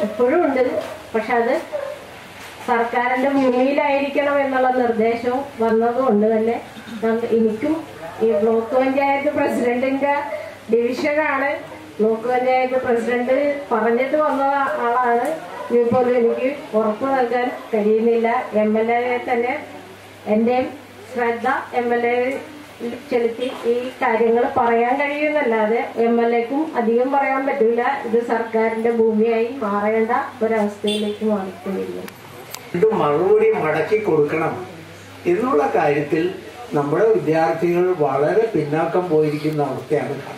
ഇപ്പോഴും ഉണ്ട് പക്ഷെ അത് സർക്കാരിന്റെ മുന്നിലായിരിക്കണം എന്നുള്ള നിർദ്ദേശവും വന്നതുകൊണ്ട് തന്നെ നമുക്ക് എനിക്കും ഈ ബ്ലോക്ക് പഞ്ചായത്ത് പ്രസിഡന്റിന്റെ ഡിവിഷനാണ് ബ്ലോക്ക് പഞ്ചായത്ത് പ്രസിഡന്റ് പറഞ്ഞിട്ട് വന്ന ആളാണ് ഇപ്പോഴും എനിക്ക് ഉറപ്പ് നൽകാൻ കഴിയുന്നില്ല എം എൽ എ തന്നെ എന്റെയും ശ്രദ്ധ എം എൽ എ ചെലുത്തി ഈ കാര്യങ്ങൾ പറയാൻ കഴിയുന്നല്ലാതെ എം എൽ എക്കും അധികം പറയാൻ പറ്റില്ല ഇത് സർക്കാരിന്റെ ഭൂമിയായി മാറേണ്ട ഒരവസ്ഥയിലേക്ക് മാറിക്കൊണ്ടിരിക്കുന്നു ഇത് മറുപടി മടക്കി കൊടുക്കണം എന്നുള്ള കാര്യത്തിൽ നമ്മുടെ വിദ്യാർത്ഥികൾ വളരെ പിന്നാക്കം പോയിരിക്കുന്ന അവസ്ഥയാണ് കാണുന്നത്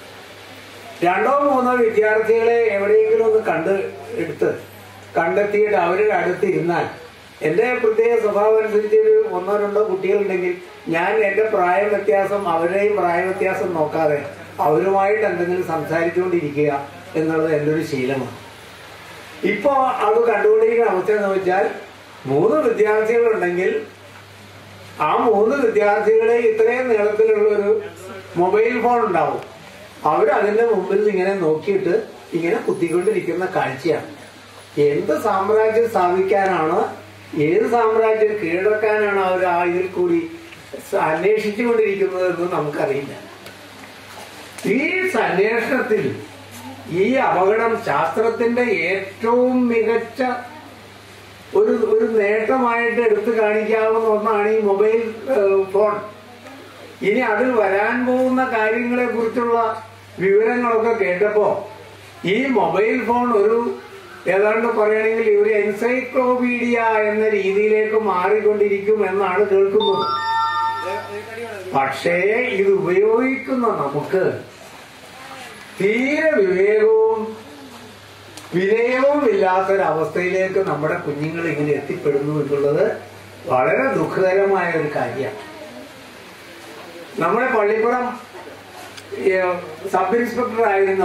രണ്ടോ മൂന്നോ വിദ്യാർത്ഥികളെ എവിടെയെങ്കിലും ഒന്ന് കണ്ട് എടുത്ത് കണ്ടെത്തിയിട്ട് അവരുടെ അടുത്ത് ഇരുന്നാൽ എൻ്റെ പ്രത്യേക സ്വഭാവം അനുസരിച്ച് ഒരു ഒന്നോ രണ്ടോ കുട്ടികളുണ്ടെങ്കിൽ ഞാൻ എൻ്റെ പ്രായ വ്യത്യാസം അവരുടെയും പ്രായ വ്യത്യാസം നോക്കാതെ അവരുമായിട്ട് എന്തെങ്കിലും സംസാരിച്ചുകൊണ്ടിരിക്കുക എന്നുള്ളത് എൻ്റെ ഒരു ശീലമാണ് ഇപ്പോ അത് കണ്ടുകൊണ്ടിരിക്കുന്ന അവസ്ഥ എന്ന് വെച്ചാൽ മൂന്ന് വിദ്യാർത്ഥികളുണ്ടെങ്കിൽ ആ മൂന്ന് വിദ്യാർത്ഥികളെ ഇത്രയും നീളത്തിലുള്ള ഒരു മൊബൈൽ ഫോൺ ഉണ്ടാവും അവർ അതിന്റെ മുമ്പിൽ ഇങ്ങനെ നോക്കിയിട്ട് ഇങ്ങനെ കുത്തിക്കൊണ്ടിരിക്കുന്ന കാഴ്ചയാണ് എന്ത് സാമ്രാജ്യം സ്ഥാപിക്കാനാണ് ഏത് സാമ്രാജ്യം കീഴടക്കാനാണ് അവർ ആ ഇതിൽ കൂടി അന്വേഷിച്ചുകൊണ്ടിരിക്കുന്നത് എന്ന് നമുക്കറിയില്ല ഈ അന്വേഷണത്തിൽ ഈ അപകടം ശാസ്ത്രത്തിന്റെ ഏറ്റവും മികച്ച ഒരു ഒരു നേട്ടമായിട്ട് എടുത്തു കാണിക്കാവുന്ന ഒന്നാണ് ഈ മൊബൈൽ ഏഹ്, ഫോൺ ഇനി അതിൽ വരാൻ പോകുന്ന കാര്യങ്ങളെ കുറിച്ചുള്ള വിവരങ്ങളൊക്കെ കേട്ടപ്പോ ഈ മൊബൈൽ ഫോൺ ഒരു ഏതാണ്ട് പറയുകയാണെങ്കിൽ ഒരു എൻസൈക്ലോപീഡിയ എന്ന രീതിയിലേക്ക് മാറിക്കൊണ്ടിരിക്കും എന്നാണ് കേൾക്കുന്നത് പക്ഷേ ഇത് ഉപയോഗിക്കുന്ന നമുക്ക് തീരെ വിവേകവും വിനയവും ഇല്ലാത്തൊരവസ്ഥയിലേക്ക് നമ്മുടെ കുഞ്ഞുങ്ങൾ ഇങ്ങനെ എത്തിപ്പെടുന്നു എന്നുള്ളത് വളരെ ദുഃഖകരമായ ഒരു കാര്യമാണ് നമ്മുടെ പള്ളിപ്പുറം ഏഹ്, സബ് ഇൻസ്പെക്ടർ ആയിരുന്ന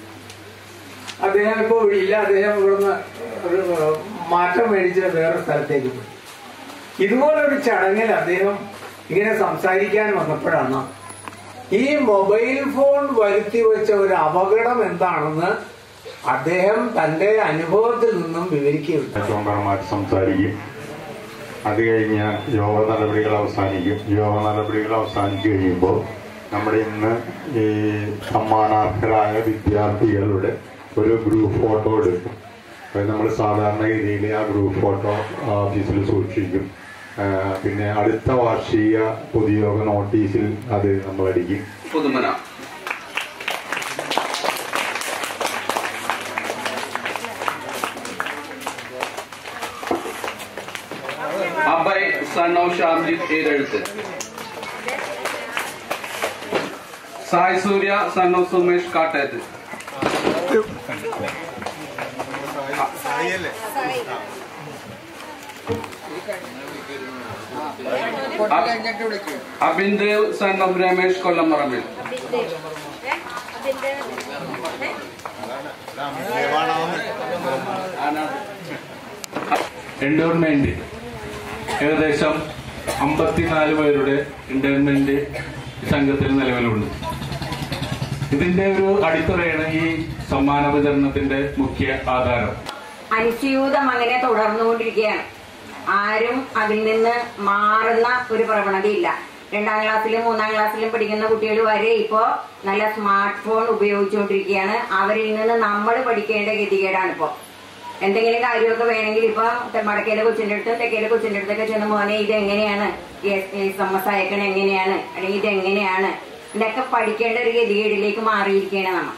അദ്ദേഹം ഇപ്പോൾ ഇവിടെ ഇല്ല അദ്ദേഹം ഇവിടുന്ന് ഒരു ഏഹ്, മാറ്റം മേടിച്ച് വേറെ സ്ഥലത്തേക്ക് പോയി ഇതുപോലൊരു ചടങ്ങിൽ അദ്ദേഹം ഇങ്ങനെ സംസാരിക്കാൻ വന്നപ്പോഴാണ് ഈ മൊബൈൽ ഫോൺ വരുത്തി വെച്ച ഒരു അപകടം എന്താണെന്ന് അദ്ദേഹം തന്റെ അനുഭവത്തിൽ നിന്നും വിവരിക്കുകയുണ്ട് മെമ്പർമാർ സംസാരിക്കും അത് കഴിഞ്ഞ് യോഗ നടപടികൾ അവസാനിക്കും യോഗ നടപടികൾ അവസാനിച്ചു കഴിയുമ്പോൾ നമ്മുടെ ഇന്ന് ഈ സമ്മാനാർഹരായ വിദ്യാർത്ഥികളുടെ ഒരു ഗ്രൂപ്പ് ഫോട്ടോ എടുക്കും അത് നമ്മൾ സാധാരണഗതിയിൽ ആ ഗ്രൂപ്പ് ഫോട്ടോ ഓഫീസിൽ സൂക്ഷിക്കും ആ, പിന്നെ അടുത്ത വാർഷിക പൊതുയോഗ നോട്ടീസിൽ അത് നമ്മൾ അടിക്കും പുതുമന അബൈ സൺ ഓഫ് ഷാംജിത്ത് ഏഴെഴുത്ത് Sai Surya son of Sumesh Kattayath Abindev son of Ramesh കൊല്ലംപറമ്പിൽ എൻഡോർമെന്റ് ഏകദേശം അമ്പത്തിനാല് പേരുടെ എൻഡോർമെന്റ് സംഘത്തിൽ നിലവിലുണ്ട് ഇതിന്റെ ഒരു അടിത്തറയാണ് ഈ സമ്മാന വിതരണത്തിന്റെ മുഖ്യ ആധാരം അനുസ്യൂതം അങ്ങനെ തുടർന്നുകൊണ്ടിരിക്കുകയാണ് ആരും അതിൽ നിന്ന് മാറുന്ന ഒരു പ്രവണതയില്ല രണ്ടാം ക്ലാസ്സിലും മൂന്നാം ക്ലാസ്സിലും പഠിക്കുന്ന കുട്ടികൾ വരെ ഇപ്പോ നല്ല സ്മാർട്ട് ഫോൺ ഉപയോഗിച്ചുകൊണ്ടിരിക്കുകയാണ് അവരിൽ നിന്ന് നമ്മൾ പഠിക്കേണ്ട ഗതികേടാണ് ഇപ്പോ എന്തെങ്കിലും കാര്യമൊക്കെ വേണമെങ്കിൽ ഇപ്പൊ വടക്കേലെ കൊച്ചിന്റെ അടുത്തും തെക്കേലെ കൊച്ചിന്റെ അടുത്തൊക്കെ ചെന്ന് മോനെ ഇത് എങ്ങനെയാണ് എസ് എം എസ് അയക്കണ എങ്ങനെയാണ് അല്ലെങ്കിൽ ഇത് എങ്ങനെയാണ് ഇതൊക്കെ പഠിക്കേണ്ട ഒരു ഗതികേടിലേക്ക് മാറിയിരിക്കുകയാണ് നമ്മൾ